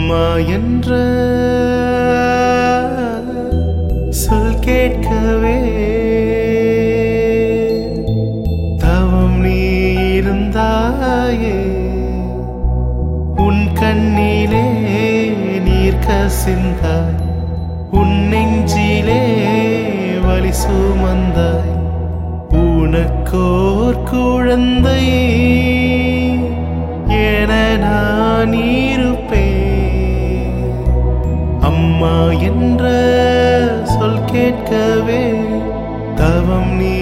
அம்மா என்ற சொல் கேட்கவே தவம் நீ இருந்தாயே உன் கண்ணிலே நீர் கசிந்தாய் உன் நெஞ்சிலே வலி சுமந்தாய் உனக்கோர் குழந்தை என நான் இருப்பேன் அம்மா என்ற சொல் கேட்கவே தவம் நீ